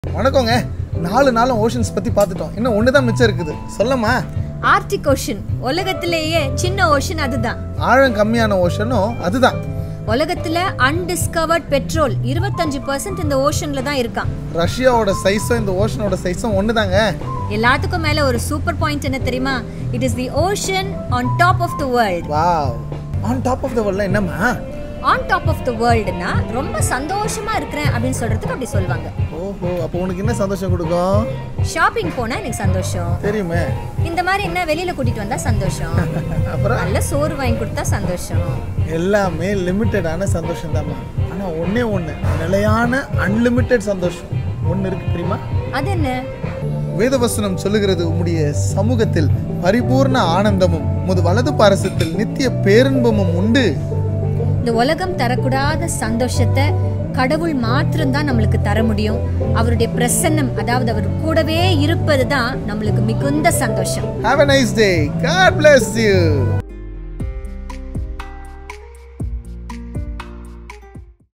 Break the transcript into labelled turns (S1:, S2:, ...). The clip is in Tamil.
S1: வணக்கங்க நாலு நாளும் ஓஷன்ஸ் பற்றி பார்த்துட்டோம் இன்னும் ஒன்று தான் மிச்சம் இருக்குது சொல்லம்மா
S2: ஆர்டிக் ஓஷன் உலகத்திலேயே சின்ன ஓஷன் அதுதான்
S1: ஆழம் கம்மியான ஓஷனும் அதுதான்
S2: உலகத்துல அன்டிஸ்கவர்ட் பெட்ரோல் இருபத்தஞ்சு பர்சன்ட் இந்த ஓஷன்ல தான் இருக்கான்
S1: ரஷ்யாவோட சைஸும் இந்த ஓஷனோட சைஸும் ஒன்று தாங்க
S2: எல்லாத்துக்கும் மேல ஒரு சூப்பர் பாயிண்ட் என்ன தெரியுமா it is the ocean on top of the world
S1: wow on top of the வேர்ல்ட்ல என்னம்மா
S2: ஆன் டாப் ஆஃப் த வேர்ல்டுனா ரொம்ப சந்தோஷமா இருக்கிறேன் அப்படின்னு சொல்றதுக்கு அப்படி சொல்லுவாங்க
S1: ஓஹோ அப்போ உனக்கு என்ன சந்தோஷம் கொடுக்கும்
S2: ஷாப்பிங் போனா எனக்கு சந்தோஷம்
S1: தெரியுமே
S2: இந்த மாதிரி என்ன வெளியில கூட்டிட்டு வந்தா சந்தோஷம்
S1: அப்புறம்
S2: நல்ல சோறு வாங்கி கொடுத்தா சந்தோஷம்
S1: எல்லாமே லிமிட்டடான சந்தோஷம் தான்மா ஆனால் ஒன்றே ஒன்று நிலையான அன்லிமிட்டெட் சந்தோஷம் ஒன்று இருக்கு தெரியுமா
S2: அது என்ன
S1: வேதவசனம் சொல்லுகிறது உம்முடைய சமூகத்தில் பரிபூர்ண ஆனந்தமும் முது வலது பாரசத்தில் நித்திய பேரின்பமும் உண்டு
S2: இந்த உலகம் தரக்கூடாத சந்தோஷத்தை கடவுள் மாத்திரம்தான் நம்மளுக்கு தர முடியும் அவருடைய பிரசன்னம் அதாவது அவர் கூடவே இருப்பது தான் நம்மளுக்கு மிகுந்த சந்தோஷம்
S1: have a nice day god bless you